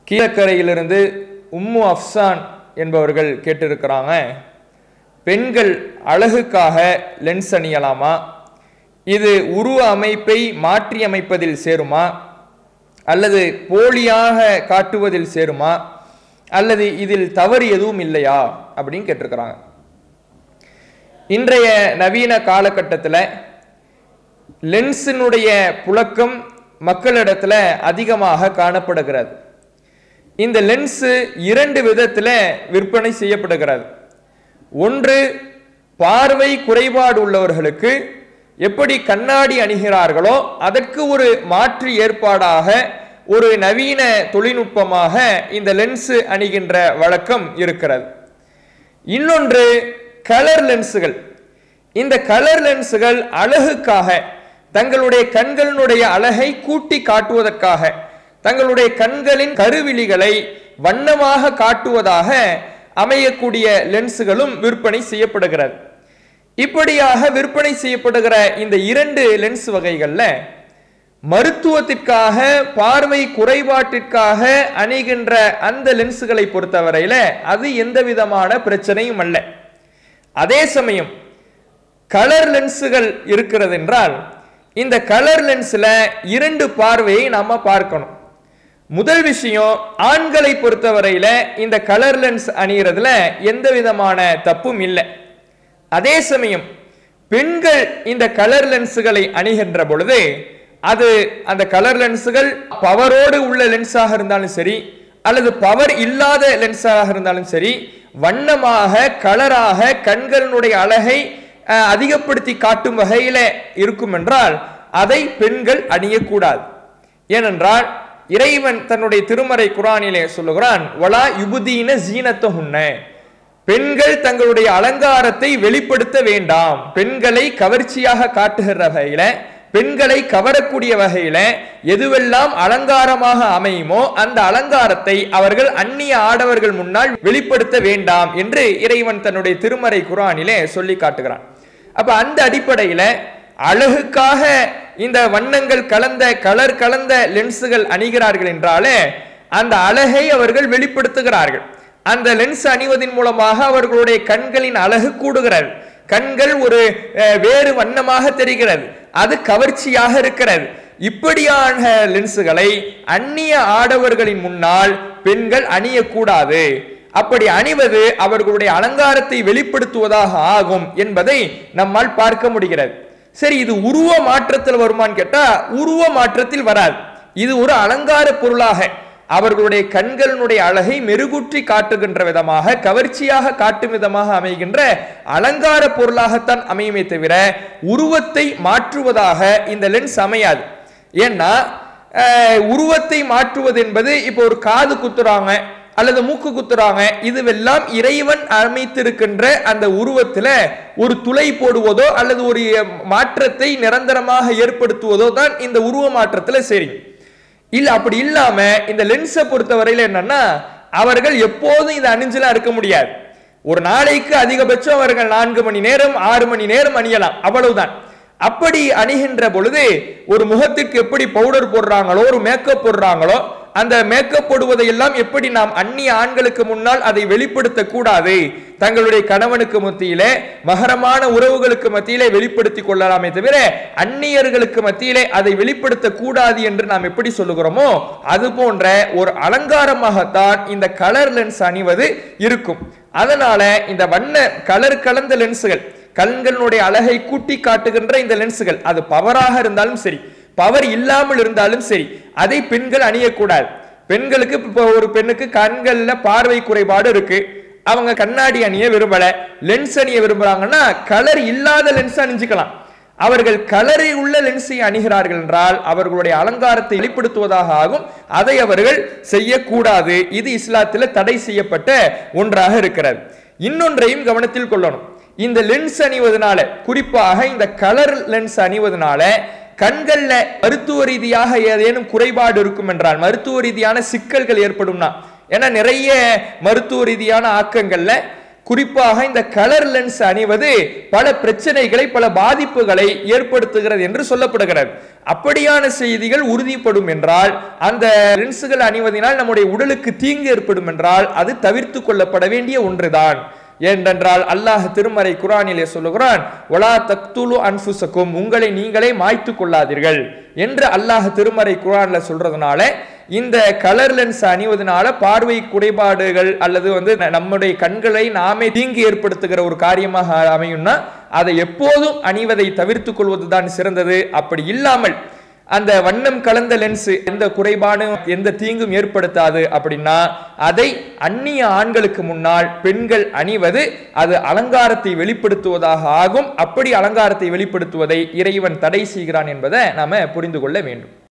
கீழக்கரையிலிருந்து உம்மு அஃப்சான் என்பவர்கள் கேட்டிருக்கிறாங்க பெண்கள் அழகுக்காக லென்ஸ் அணியலாமா இது உருவ அமைப்பை மாற்றி அமைப்பதில் சேருமா அல்லது போலியாக காட்டுவதில் சேருமா அல்லது இதில் தவறு எதுவும் இல்லையா அப்படின்னு கேட்டிருக்கிறாங்க இன்றைய நவீன காலகட்டத்தில் லென்ஸினுடைய புழக்கம் மக்களிடத்தில் அதிகமாக காணப்படுகிறது இந்த லென்ஸு இரண்டு விதத்தில் விற்பனை செய்யப்படுகிறது ஒன்று பார்வை குறைபாடு உள்ளவர்களுக்கு எப்படி கண்ணாடி அணிகிறார்களோ அதற்கு ஒரு மாற்று ஏற்பாடாக ஒரு நவீன தொழில்நுட்பமாக இந்த லென்ஸு அணிகின்ற வழக்கம் இருக்கிறது இன்னொன்று கலர் லென்ஸுகள் இந்த கலர் லென்ஸுகள் அழகுக்காக தங்களுடைய கண்களினுடைய அழகை கூட்டி காட்டுவதற்காக தங்களுடைய கண்களின் கருவிழிகளை வண்ணமாக காட்டுவதாக அமையக்கூடிய லென்ஸுகளும் விற்பனை செய்யப்படுகிறது இப்படியாக விற்பனை செய்யப்படுகிற இந்த இரண்டு லென்ஸ் வகைகளில் மருத்துவத்திற்காக பார்வை குறைபாட்டிற்காக அணிகின்ற அந்த லென்ஸுகளை பொறுத்தவரையில அது எந்த விதமான பிரச்சனையும் அல்ல அதே சமயம் கலர் லென்ஸுகள் இருக்கிறது என்றால் இந்த கலர் லென்ஸ்ல இரண்டு பார்வையை நாம பார்க்கணும் முதல் விஷயம் ஆண்களை பொறுத்தவரையில இந்த கலர் லென்ஸ் அணிகிறதுல எந்த விதமான தப்பும் இல்லை அதே சமயம் பெண்கள் இந்த கலர் லென்ஸுகளை அணிகின்ற பொழுது அது அந்த கலர் லென்ஸுகள் பவரோடு உள்ள லென்ஸாக இருந்தாலும் சரி அல்லது பவர் இல்லாத லென்ஸாக இருந்தாலும் சரி வண்ணமாக கலராக கண்களினுடைய அழகை அஹ், அதிகப்படுத்தி காட்டும் வகையில இருக்கும் என்றால் அதை பெண்கள் அணியக்கூடாது ஏனென்றால் இறைவன் தன்னுடைய திருமறை குரானிலே சொல்லுகிறான் வலா யுபுதீன ஜீனத்தஹுன்ன பெண்கள் தங்களுடைய அலங்காரத்தை வெளிப்படுத்த வேண்டாம் பெண்களை கவர்ச்சியாக காட்டுகிற வகையில பெண்களை கவரக்கூடிய வகையில எதுவெல்லாம் அலங்காரமாக அமையுமோ அந்த அலங்காரத்தை அவர்கள் அந்நிய ஆடவர்கள் முன்னால் வெளிப்படுத்த வேண்டாம் என்று இறைவன் தன்னுடைய திருமறை குரானிலே சொல்லி காட்டுகிறான் அப்ப அந்த அடிப்படையில அழகுக்காக இந்த வண்ணங்கள் கலந்த கலர் கலந்த லென்ஸுகள் அணிகிறார்கள் என்றாலே அந்த அழகை அவர்கள் வெளிப்படுத்துகிறார்கள் அந்த லென்ஸ் அணிவதன் மூலமாக அவர்களுடைய கண்களின் அழகு கூடுகிறது கண்கள் ஒரு அஹ், வேறு வண்ணமாக தெரிகிறது அது கவர்ச்சியாக இருக்கிறது இப்படியான லென்ஸுகளை அந்நிய ஆடவர்களின் முன்னால் பெண்கள் அணியக்கூடாது அப்படி அணிவது அவர்களுடைய அலங்காரத்தை வெளிப்படுத்துவதாக ஆகும் என்பதை நம்மால் பார்க்க முடிகிறது சரி இது உருவ மாற்றத்தில் வருமான்னு கேட்டா உருவ மாற்றத்தில் வராது இது ஒரு அலங்கார பொருளாக அவர்களுடைய கண்களினுடைய அழகை மெருகூற்றி காட்டுகின்ற விதமாக கவர்ச்சியாக காட்டும் விதமாக அமைகின்ற அலங்கார பொருளாகத்தான் அமையுமே தவிர உருவத்தை மாற்றுவதாக இந்த லென்ஸ் அமையாது ஏன்னா அஹ், உருவத்தை மாற்றுவது என்பது இப்போ ஒரு காது குத்துறாங்க அல்லது மூக்கு குத்துறாங்க இதுவெல்லாம் இறைவன் அமைத்திருக்கின்ற அந்த உருவத்துல ஒரு துளை போடுவதோ அல்லது ஒரு மாற்றத்தை நிரந்தரமாக ஏற்படுத்துவதோ தான் இந்த உருவ மாற்றத்துல சரி இல்ல அப்படி இல்லாம இந்த லென்ஸை பொறுத்தவரையில என்னன்னா அவர்கள் எப்போதும் இதை அணிஞ்செல்லாம் இருக்க முடியாது ஒரு நாளைக்கு அதிகபட்சம் அவர்கள் நான்கு மணி நேரம் ஆறு மணி நேரம் அணியலாம் அவ்வளவுதான் அப்படி அணிகின்ற பொழுது ஒரு முகத்துக்கு எப்படி பவுடர் போடுறாங்களோ ஒரு மேக்கப் போடுறாங்களோ அந்த மேக்கப் போடுவதை எல்லாம் எப்படி நாம் அந்நிய ஆண்களுக்கு முன்னால் அதை வெளிப்படுத்த கூடாது தங்களுடைய கணவனுக்கு மத்தியிலே மகரமான உறவுகளுக்கு மத்தியிலே வெளிப்படுத்தி கொள்ளலாமே தவிர அந்நியர்களுக்கு மத்தியிலே அதை வெளிப்படுத்த கூடாது என்று நாம் எப்படி சொல்லுகிறோமோ அது போன்ற ஒரு அலங்காரமாகத்தான் இந்த கலர் லென்ஸ் அணிவது இருக்கும் அதனால இந்த வண்ண கலர் கலந்த லென்ஸுகள் கண்களுடைய அழகை கூட்டி காட்டுகின்ற இந்த லென்ஸுகள் அது பவராக இருந்தாலும் சரி பவர் இல்லாமல் இருந்தாலும் சரி அதை பெண்கள் அணியக்கூடாது பெண்களுக்கு இப்போ ஒரு பெண்ணுக்கு கண்கள்ல பார்வை குறைபாடு இருக்கு அவங்க கண்ணாடி அணிய விரும்பல லென்ஸ் அணிய விரும்புறாங்கன்னா கலர் இல்லாத லென்ஸ் அணிஞ்சுக்கலாம் அவர்கள் கலரில் உள்ள லென்ஸை அணிகிறார்கள் என்றால் அவர்களுடைய அலங்காரத்தை வெளிப்படுத்துவதாக ஆகும் அதை அவர்கள் செய்யக்கூடாது இது இஸ்லாத்தில் தடை செய்யப்பட்ட ஒன்றாக இருக்கிறது இன்னொன்றையும் கவனத்தில் கொள்ளணும் இந்த லென்ஸ் அணிவதனால குறிப்பாக இந்த கலர் லென்ஸ் அணிவதனால கண்கள்ல மருத்துவ ரீதியாக ஏதேனும் குறைபாடு இருக்கும் என்றால் மருத்துவ ரீதியான சிக்கல்கள் ஏற்படும்னா ஏன்னா நிறைய மருத்துவ ரீதியான ஆக்கங்கள்ல குறிப்பாக இந்த கலர் லென்ஸ் அணிவது பல பிரச்சனைகளை பல பாதிப்புகளை ஏற்படுத்துகிறது என்று சொல்லப்படுகிறது அப்படியான செய்திகள் உறுதிப்படும் என்றால் அந்த லென்ஸுகள் அணிவதனால் நம்முடைய உடலுக்கு தீங்கு ஏற்படும் என்றால் அது தவிர்த்து கொள்ளப்பட வேண்டிய ஒன்றுதான் ஏனென்றால் அல்லாஹ் திருமறை குரானிலே சொல்லுகிறான் ஒலா தக்துலு அன்ஃபுசக்கும் உங்களை நீங்களே மாய்த்து கொள்ளாதீர்கள் என்று அல்லாஹ் திருமறை குரான்ல சொல்றதுனால இந்த கலர் லென்ஸ் அணிவதனால பார்வை குறைபாடுகள் அல்லது வந்து ந- நம்முடைய கண்களை நாமே தீங்கு ஏற்படுத்துகிற ஒரு காரியமாக அமையும்னா அதை எப்போதும் அணிவதை தவிர்த்துக் கொள்வதுதான் சிறந்தது அப்படி இல்லாமல் அந்த வண்ணம் கலந்த லென்ஸ் எந்த குறைபாடும் எந்த தீங்கும் ஏற்படுத்தாது அப்படின்னா அதை அந்நிய ஆண்களுக்கு முன்னால் பெண்கள் அணிவது அது அலங்காரத்தை வெளிப்படுத்துவதாக ஆகும் அப்படி அலங்காரத்தை வெளிப்படுத்துவதை இறைவன் தடை செய்கிறான் என்பதை நாம புரிந்து கொள்ள வேண்டும்